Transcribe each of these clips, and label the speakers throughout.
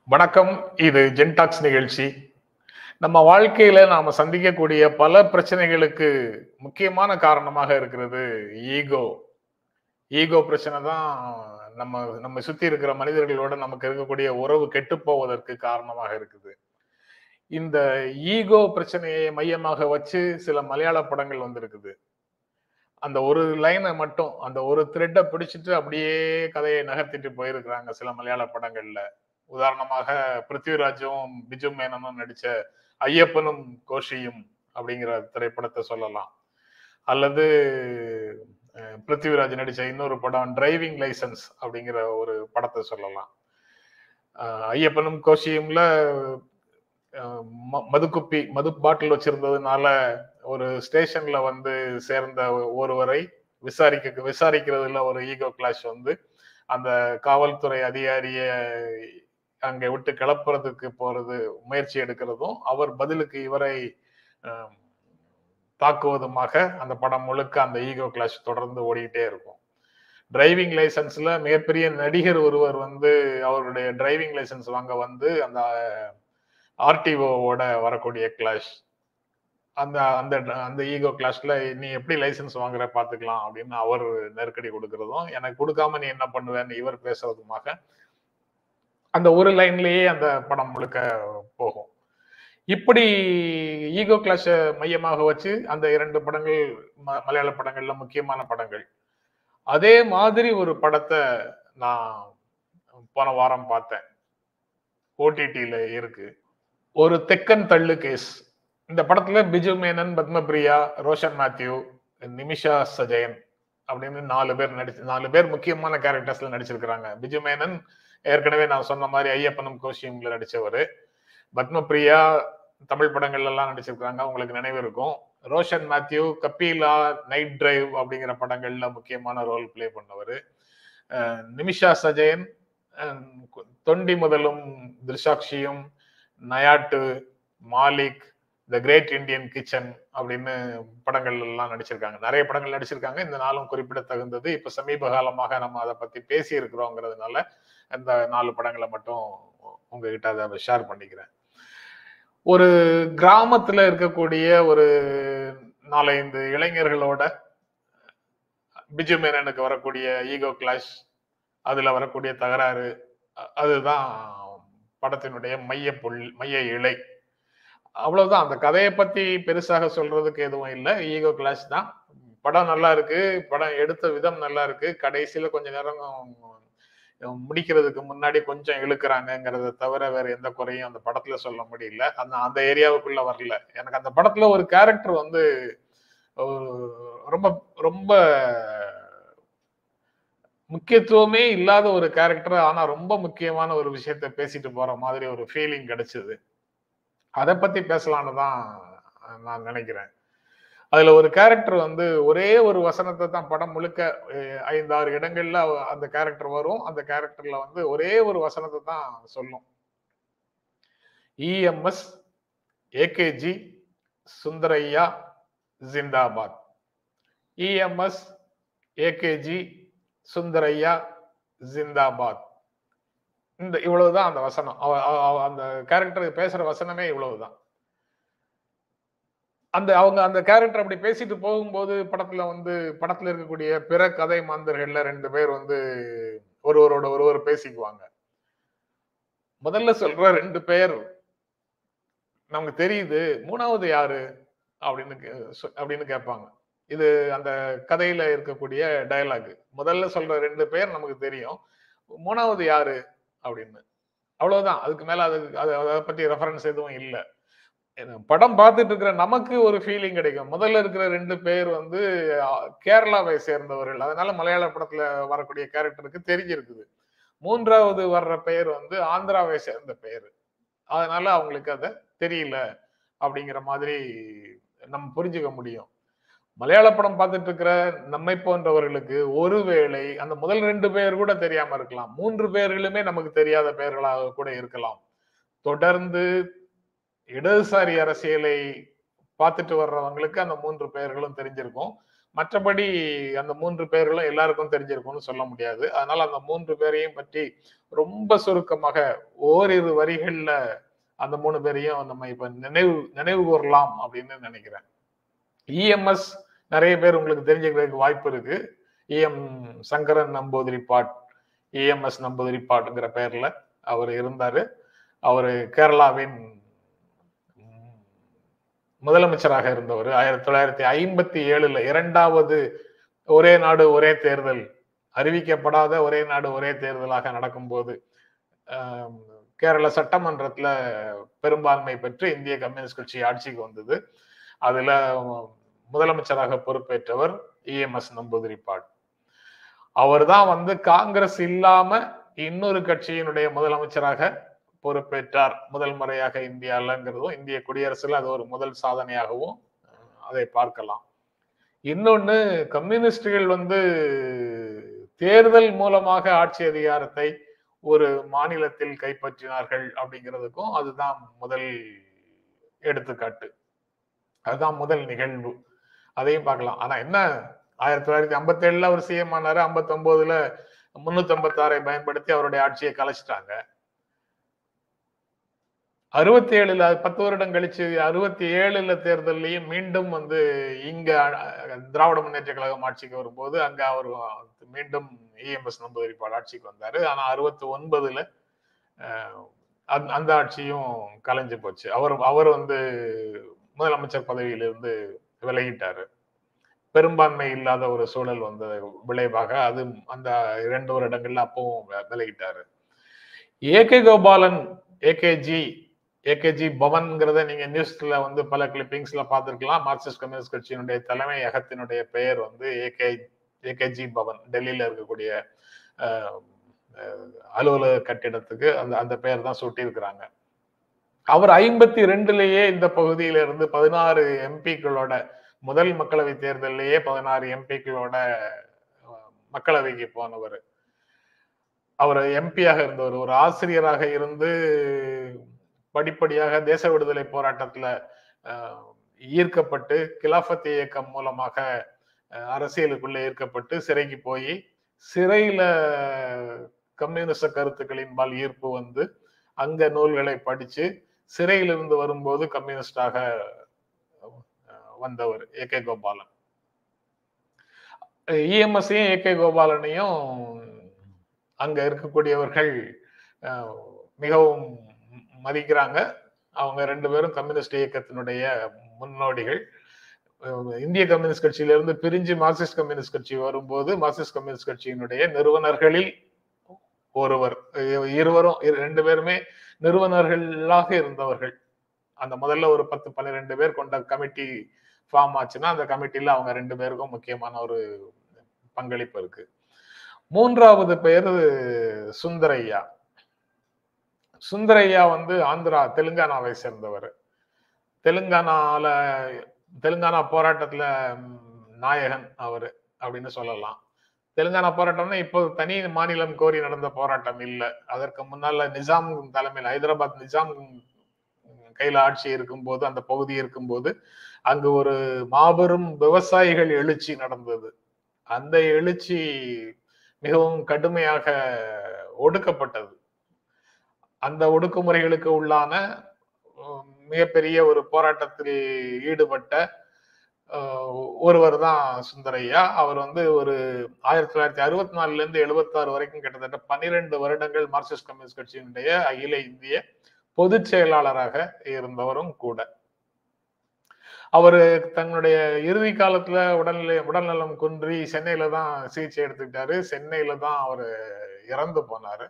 Speaker 1: வணக்கம் இது ஜென்டாக்ஸ் நிகழ்ச்சி நம்ம வாழ்க்கையில நாம சந்திக்கக்கூடிய பல பிரச்சனைகளுக்கு முக்கியமான காரணமாக இருக்கிறது ஈகோ ஈகோ பிரச்சனை தான் நம்ம நம்ம சுத்தி இருக்கிற மனிதர்களோட நமக்கு இருக்கக்கூடிய உறவு கெட்டு போவதற்கு காரணமாக இருக்குது இந்த ஈகோ பிரச்சனையை மையமாக வச்சு சில மலையாள படங்கள் வந்திருக்குது அந்த ஒரு லைனை மட்டும் அந்த ஒரு த்ரெட்டை பிடிச்சிட்டு அப்படியே கதையை நகர்த்திட்டு போயிருக்கிறாங்க சில மலையாள படங்கள்ல உதாரணமாக பிருத்திவிராஜும் பிஜு மேனனும் நடிச்ச ஐயப்பனும் கோஷியும் அப்படிங்கிற திரைப்படத்தை சொல்லலாம் அல்லது அஹ், பிருத்திவிராஜ் நடிச்ச இன்னொரு படம் டிரைவிங் லைசன்ஸ் அப்படிங்கிற ஒரு படத்தை சொல்லலாம் அஹ், ஐயப்பனும் கோஷியும்ல அஹ், ம- மதுக்குப்பி மது பாட்டில் வச்சிருந்ததுனால ஒரு ஸ்டேஷன்ல வந்து சேர்ந்த ஒருவரை விசாரிக்க விசாரிக்கிறதுல ஒரு ஈகோ கிளாஷ் வந்து அந்த காவல்துறை அதிகாரிய அங்கே விட்டு கிளப்புறதுக்கு போறது முயற்சி எடுக்கிறதும் அவர் பதிலுக்கு இவரை அஹ், தாக்குவதுமாக அந்த படம் முழுக்க அந்த ஈகோ கிளாஷ் தொடர்ந்து ஓடிக்கிட்டே இருக்கும் டிரைவிங் லைசன்ஸ்ல மிகப்பெரிய நடிகர் ஒருவர் வந்து அவருடைய டிரைவிங் லைசன்ஸ் வாங்க வந்து அந்த ஆர்டிஓவோட வரக்கூடிய கிளாஷ் அந்த அந்த அந்த ஈகோ கிளாஸ்ல நீ எப்படி லைசன்ஸ் வாங்குற பாத்துக்கலாம் அப்படின்னு அவர் நெருக்கடி கொடுக்கறதும் எனக்கு கொடுக்காம நீ என்ன பண்ணுவேன்னு இவர் பேசுறதுமாக அந்த ஒரு லைன்லயே அந்த படம் முழுக்க போகும் இப்படி ஈகோ கிளாஷ மையமாக வச்சு அந்த இரண்டு படங்கள் ம- மலையாள படங்கள்ல முக்கியமான படங்கள் அதே மாதிரி ஒரு படத்தை நான் போன வாரம் பார்த்தேன் ஓடிடியில இருக்கு ஒரு தெக்கன் தள்ளு கேஸ் இந்த படத்துல பிஜு மேனன் பத்மபிரியா ரோஷன் மேத்யூ நிமிஷா சஜயன் அப்படின்னு நாலு பேர் நடிச்சு நாலு பேர் முக்கியமான கேரக்டர்ஸ்ல நடிச்சிருக்கிறாங்க பிஜு மேனன் ஏற்கனவே நான் சொன்ன மாதிரி ஐயப்பனும் கோஷியம்ல நடிச்சவர் பத்மபிரியா தமிழ் படங்கள்ல எல்லாம் நடிச்சிருக்காங்க உங்களுக்கு நினைவு இருக்கும் ரோஷன் மேத்யூ கபீலா நைட் டிரைவ் அப்படிங்கிற படங்கள்ல முக்கியமான ரோல் ப்ளே பண்ணவர் நிமிஷா சஜயன் அஹ், Thondi Muthalum Driksakshiyum Nayattu Malik the great Indian kitchen அப்படின்னு படங்கள் எல்லாம் நடிச்சிருக்காங்க நிறைய படங்கள் நடிச்சிருக்காங்க இந்த நாளும் குறிப்பிடத்தகுந்தது இப்ப சமீப காலமாக நம்ம அதை பத்தி பேசி இருக்கிறோங்கிறதுனால இந்த நாலு படங்களை மட்டும் உங்ககிட்ட அதை ஷேர் பண்ணிக்கிறேன் ஒரு கிராமத்துல இருக்கக்கூடிய ஒரு நாலைந்து இளைஞர்களோட பிஜு மேனனுக்கு வரக்கூடிய ஈகோ கிளாஷ் அதுல வரக்கூடிய தகராறு அ- அதுதான் படத்தினுடைய மைய புள் மைய இழை அவ்வளவுதான் அந்த கதையை பத்தி பெருசாக சொல்றதுக்கு எதுவும் இல்லை ஈகோ கிளாஷ் தான் படம் நல்லா இருக்கு படம் எடுத்த விதம் நல்லா இருக்கு கடைசியில கொஞ்ச நேரம் முடிக்கிறதுக்கு முன்னாடி கொஞ்சம் இழுக்கிறாங்கங்கிறத தவிர வேற எந்த குறையும் அந்த படத்துல சொல்ல முடியல அந்த அந்த ஏரியாவுக்குள்ள வரல எனக்கு அந்த படத்துல ஒரு கேரக்டர் வந்து ஒரு ரொம்ப ரொம்ப முக்கியத்துவமே இல்லாத ஒரு கேரக்டர் ஆனா ரொம்ப முக்கியமான ஒரு விஷயத்த பேசிட்டு போற மாதிரி ஒரு ஃபீலிங் கிடைச்சது அதை பத்தி பேசலாம்னு தான் நான் நினைக்கிறேன் அதுல ஒரு கேரக்டர் வந்து ஒரே ஒரு வசனத்தை தான் படம் முழுக்க அஹ், ஐந்து ஆறு இடங்கள்ல அவ- அந்த கேரக்டர் வரும் அந்த கேரக்டர்ல வந்து ஒரே ஒரு வசனத்தை தான் சொல்லும் இஎம்எஸ் ஏகேஜி சுந்தரையா ஜிந்தாபாத் இஎம்எஸ் ஏகேஜி சுந்தரையா ஜிந்தாபாத் இந்த இவ்வளவுதான் அந்த வசனம் அவ- அவ- அவ- அந்த கேரக்டர் பேசுற வசனமே இவ்வளவுதான் அந்த அவங்க அந்த கேரக்டர் அப்படி பேசிட்டு போகும்போது படத்துல வந்து படத்துல இருக்கக்கூடிய பிற கதை மாந்தர்கள்ல ரெண்டு பேர் வந்து ஒருவரோட ஒருவர் பேசிக்குவாங்க முதல்ல சொல்ற ரெண்டு பேர் நமக்கு தெரியுது மூணாவது யாரு அப்படின்னு கே- சொ- அப்படின்னு கேட்பாங்க இது அந்த கதையில இருக்கக்கூடிய டயலாக் முதல்ல சொல்ற ரெண்டு பேர் நமக்கு தெரியும் மூணாவது யாரு அப்படின்னு அவ்வளவுதான் அதுக்கு மேல அது அது அதை பத்தி ரெஃபரன்ஸ் எதுவும் இல்லை படம் பார்த்துட்டு இருக்கிற நமக்கு ஒரு ஃபீலிங் கிடைக்கும் முதல்ல இருக்கிற ரெண்டு பேர் வந்து அ, கேரளாவை சேர்ந்தவர்கள் அதனால மலையாள படத்துல வரக்கூடிய கேரக்டருக்கு தெரிஞ்சிருக்குது மூன்றாவது வர்ற பெயர் வந்து ஆந்திராவை சேர்ந்த பெயர் அதனால அவங்களுக்கு அதை தெரியல அப்படிங்கிற மாதிரி நம்ம புரிஞ்சுக்க முடியும் மலையாள படம் பார்த்துட்டு இருக்கிற நம்மை போன்றவர்களுக்கு ஒருவேளை அந்த முதல் ரெண்டு பேர் கூட தெரியாம இருக்கலாம் மூன்று பேர்களுமே நமக்கு தெரியாத பெயர்களாக கூட இருக்கலாம் தொடர்ந்து இடதுசாரி அரசியலை பார்த்துட்டு வர்றவங்களுக்கு அந்த மூன்று பெயர்களும் தெரிஞ்சிருக்கும் மற்றபடி அந்த மூன்று பேர்களும் எல்லாருக்கும் தெரிஞ்சிருக்கும்னு சொல்ல முடியாது அதனால அந்த மூன்று பேரையும் பற்றி ரொம்ப சுருக்கமாக ஓரிரு வரிகள்ல அந்த மூணு பேரையும் நம்ம இப்ப நினைவு நினைவு கூறலாம் அப்படின்னு நினைக்கிறேன் இஎம்எஸ் நிறைய பேர் உங்களுக்கு தெரிஞ்சுக்கிறதுக்கு வாய்ப்பு இருக்கு இஎம் சங்கரன் நம்பூதிரிப்பாட் இஎம்எஸ் நம்பூதிரிப்பாட்ங்கிற பெயர்ல அவர் இருந்தாரு அவர் கேரளாவின் முதலமைச்சராக இருந்தவர் ஆயிரத்தி தொள்ளாயிரத்தி ஐம்பத்தி ஏழுல இரண்டாவது ஒரே நாடு ஒரே தேர்தல் அறிவிக்கப்படாத ஒரே நாடு ஒரே தேர்தலாக நடக்கும்போது கேரள சட்டமன்றத்துல பெரும்பான்மை பெற்று இந்திய கம்யூனிஸ்ட் கட்சி ஆட்சிக்கு வந்தது அதுல முதலமைச்சராக பொறுப்பேற்றவர் இஎம்எஸ் நம்பூதிரிப்பாட் அவர் தான் வந்து காங்கிரஸ் இல்லாம இன்னொரு கட்சியினுடைய முதலமைச்சராக பொறுப்பேற்றார் முதல் முறையாக இந்தியாலங்கிறதும் இந்திய குடியரசுல அது ஒரு முதல் சாதனையாகவும் அதை பார்க்கலாம் இன்னொன்னு கம்யூனிஸ்டுகள் வந்து தேர்தல் மூலமாக ஆட்சி அதிகாரத்தை ஒரு மாநிலத்தில் கைப்பற்றினார்கள் அப்படிங்கிறதுக்கும் அதுதான் முதல் எடுத்துக்காட்டு அதுதான் முதல் நிகழ்வு அதையும் பார்க்கலாம் ஆனா என்ன ஆயிரத்தி தொள்ளாயிரத்தி ஐம்பத்தி ஏழுல அவர் சிஎம் ஆனாரு ஐம்பத்தி ஒன்பதுல முன்னூத்தி ஐம்பத்தி ஆறை பயன்படுத்தி அவருடைய ஆட்சியை கலைச்சிட்டாங்க அறுபத்தி ஏழுல பத்து வருடம் கழிச்சு அறுபத்தி ஏழுல தேர்தலையும் மீண்டும் வந்து இங்க திராவிட முன்னேற்ற கழகம் ஆட்சிக்கு வரும்போது அங்க அவர் மீண்டும் இஎம்எஸ் நம்பூதிரிப்பாடு ஆட்சிக்கு வந்தாரு ஆனா அறுபத்தி ஒன்பதுல அந்த ஆட்சியும் கலைஞ்சு போச்சு அவர் அவர் வந்து முதலமைச்சர் பதவியிலிருந்து விலகிட்டாரு பெரும்பான்மை இல்லாத ஒரு சூழல் வந்த விளைவாக அது அந்த இரண்டு வருடங்கள்ல அப்பவும் விலகிட்டாரு ஏகே கோபாலன் ஏகேஜி ஏகேஜி பவன்ங்கிறத நீங்க நியூஸ்ல வந்து பல கிளிப்பிங்ஸ்ல பார்த்திருக்கலாம் மார்க்சிஸ்ட் கம்யூனிஸ்ட் கட்சியினுடைய தலைமையகத்தினுடைய பெயர் வந்து ஏகே ஏகேஜி பவன் டெல்லியில இருக்கக்கூடிய அலுவலக கட்டிடத்துக்கு அந்த அந்த பெயர் தான் சூட்டியிருக்கிறாங்க அவர் ஐம்பத்தி ரெண்டுலேயே இந்த பகுதியில இருந்து பதினாறு எம்பிக்களோட முதல் மக்களவை தேர்தலிலேயே பதினாறு எம்பிக்களோட மக்களவைக்கு போனவர் அவர் எம்பியாக இருந்தவர் ஒரு ஆசிரியராக இருந்து படிப்படியாக தேச விடுதலை போராட்டத்துல ஈர்க்கப்பட்டு கிலாஃபத் இயக்கம் மூலமாக அரசியலுக்குள்ள ஈர்க்கப்பட்டு சிறைக்கு போய் சிறையில கம்யூனிச கருத்துக்களின்பால் ஈர்ப்பு வந்து அங்க நூல்களை படிச்சு சிறையிலிருந்து வரும்போது கம்யூனிஸ்டாக வந்தவர் ஏ கே கோபாலன் இஎம்எஸ்ஸையும் ஏ கே கோபாலனையும் அங்க இருக்கக்கூடியவர்கள் மிகவும் மதிக்கிறாங்க அவங்க ரெண்டு பேரும் கம்யூனிஸ்ட் இயக்கத்தினுடைய முன்னோடிகள் இந்திய கம்யூனிஸ்ட் கட்சியிலிருந்து பிரிஞ்சு மார்க்சிஸ்ட் கம்யூனிஸ்ட் கட்சி வரும்போது மார்க்சிஸ்ட் கம்யூனிஸ்ட் கட்சியினுடைய நிறுவனர்களில் ஒருவர் இருவரும் ரெண்டு பேருமே நிறுவனர்களாக இருந்தவர்கள் அந்த முதல்ல ஒரு பத்து பன்னிரெண்டு பேர் கொண்ட கமிட்டி ஃபார்ம் ஆச்சுன்னா அந்த கமிட்டில அவங்க ரெண்டு பேருக்கும் முக்கியமான ஒரு பங்களிப்பு இருக்கு மூன்றாவது பெயர் சுந்தரையா சுந்தரையா வந்து ஆந்திரா தெலுங்கானாவை சேர்ந்தவர் தெலுங்கானால தெலுங்கானா போராட்டத்துல நாயகன் அவர் அப்படின்னு சொல்லலாம் தெலுங்கானா போராட்டம்னா இப்போ தனி மாநிலம் கோரி நடந்த போராட்டம் இல்லை அதற்கு முன்னால நிஜாம் தலைமையில் ஹைதராபாத் நிஜாம் கையில ஆட்சி இருக்கும்போது அந்த பகுதி இருக்கும்போது அங்கு ஒரு மாபெரும் விவசாயிகள் எழுச்சி நடந்தது அந்த எழுச்சி மிகவும் கடுமையாக ஒடுக்கப்பட்டது அந்த ஒடுக்குமுறைகளுக்கு உள்ளான மிகப்பெரிய ஒரு போராட்டத்தில் ஈடுபட்ட ஒருவர் தான் சுந்தரையா அவர் வந்து ஒரு ஆயிரத்தி தொள்ளாயிரத்தி அறுபத்தி நாலுல இருந்து எழுபத்தாறு வரைக்கும் கிட்டத்தட்ட பன்னிரெண்டு வருடங்கள் மார்க்சிஸ்ட் கம்யூனிஸ்ட் கட்சியினுடைய அகில இந்திய பொதுச் செயலாளராக இருந்தவரும் கூட அவரு தன்னுடைய இறுதி காலத்துல உடல்நிலை உடல்நலம் குன்றி சென்னையில தான் சிகிச்சை எடுத்துக்கிட்டாரு சென்னையில தான் அவர் இறந்து போனாரு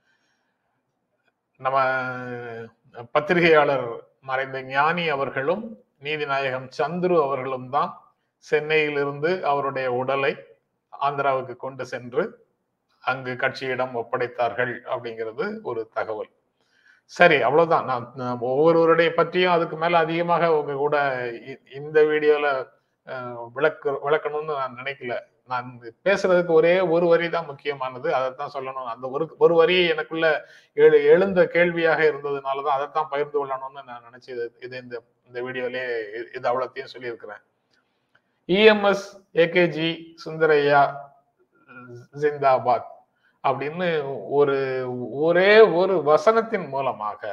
Speaker 1: நம்ம பத்திரிகையாளர் மறைந்த ஞானி அவர்களும் நீதிநாயகம் சந்துரு அவர்களும் தான் சென்னையிலிருந்து அவருடைய உடலை ஆந்திராவுக்கு கொண்டு சென்று அங்கு கட்சியிடம் ஒப்படைத்தார்கள் அப்படிங்கிறது ஒரு தகவல் சரி அவ்வளவுதான் நான் ஒவ்வொருவருடைய பற்றியும் அதுக்கு மேல அதிகமாக உங்க கூட இந்த வீடியோல விளக்க விளக்கணும்னு நான் நினைக்கல நான் பேசுறதுக்கு ஒரே ஒரு வரி தான் முக்கியமானது அதைத்தான் சொல்லணும் அந்த ஒரு ஒரு வரி எனக்குள்ள எழு எழுந்த கேள்வியாக இருந்ததுனாலதான் அதைத்தான் பகிர்ந்து கொள்ளணும்னு நான் நினைச்சு இது இந்த இந்த வீடியோலயே இது அவ்வளோத்தையும் சொல்லியிருக்கிறேன் இஎம்எஸ் ஏகேஜி சுந்தரையா ஜிந்தாபாத் அப்படின்னு ஒரு ஒரே ஒரு வசனத்தின் மூலமாக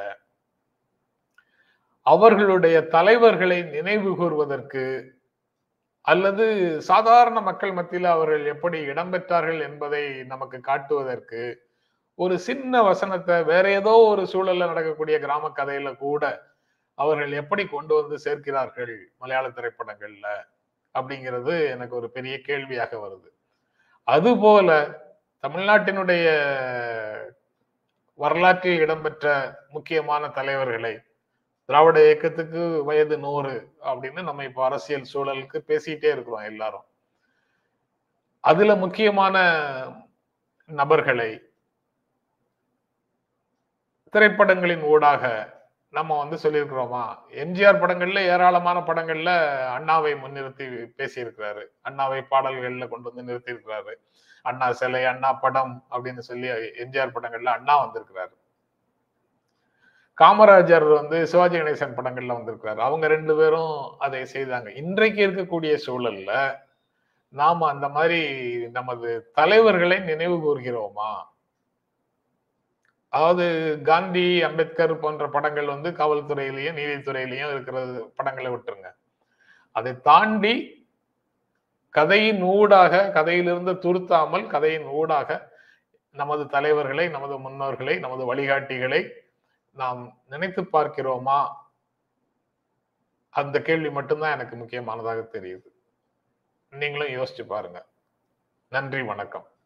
Speaker 1: அவர்களுடைய தலைவர்களை நினைவு கூறுவதற்கு அல்லது சாதாரண மக்கள் மத்தியில் அவர்கள் எப்படி இடம்பெற்றார்கள் என்பதை நமக்கு காட்டுவதற்கு ஒரு சின்ன வசனத்தை வேற ஏதோ ஒரு சூழல்ல நடக்கக்கூடிய கிராம கதையில கூட அவர்கள் எப்படி கொண்டு வந்து சேர்க்கிறார்கள் மலையாள திரைப்படங்கள்ல அப்படிங்கிறது எனக்கு ஒரு பெரிய கேள்வியாக வருது அதுபோல தமிழ்நாட்டினுடைய வரலாற்றில் இடம்பெற்ற முக்கியமான தலைவர்களை திராவிட இயக்கத்துக்கு வயது நூறு அப்படின்னு நம்ம இப்ப அரசியல் சூழலுக்கு பேசிட்டே இருக்கிறோம் எல்லாரும் அதுல முக்கியமான நபர்களை திரைப்படங்களின் ஊடாக நம்ம வந்து சொல்லியிருக்கிறோமா எம்ஜிஆர் படங்கள்ல ஏராளமான படங்கள்ல அண்ணாவை முன்னிறுத்தி பேசியிருக்கிறாரு அண்ணாவை பாடல்கள்ல கொண்டு வந்து நிறுத்தி இருக்கிறாரு அண்ணா சிலை அண்ணா படம் அப்படின்னு சொல்லி எம்ஜிஆர் படங்கள்ல அண்ணா வந்திருக்கிறாரு காமராஜர் வந்து சிவாஜி கணேசன் படங்கள்ல வந்திருக்கிறாரு அவங்க ரெண்டு பேரும் அதை செய்தாங்க இன்றைக்கு இருக்கக்கூடிய சூழல்ல நாம அந்த மாதிரி நமது தலைவர்களை நினைவு கூறுகிறோமா அதாவது காந்தி அம்பேத்கர் போன்ற படங்கள் வந்து காவல்துறையிலையும் நீதித்துறையிலையும் இருக்கிற படங்களை விட்டுருங்க அதை தாண்டி கதையின் ஊடாக கதையிலிருந்து துருத்தாமல் கதையின் ஊடாக நமது தலைவர்களை நமது முன்னோர்களை நமது வழிகாட்டிகளை நாம் நினைத்து பார்க்கிறோமா அந்த கேள்வி மட்டும்தான் எனக்கு முக்கியமானதாக தெரியுது நீங்களும் யோசிச்சு பாருங்க நன்றி வணக்கம்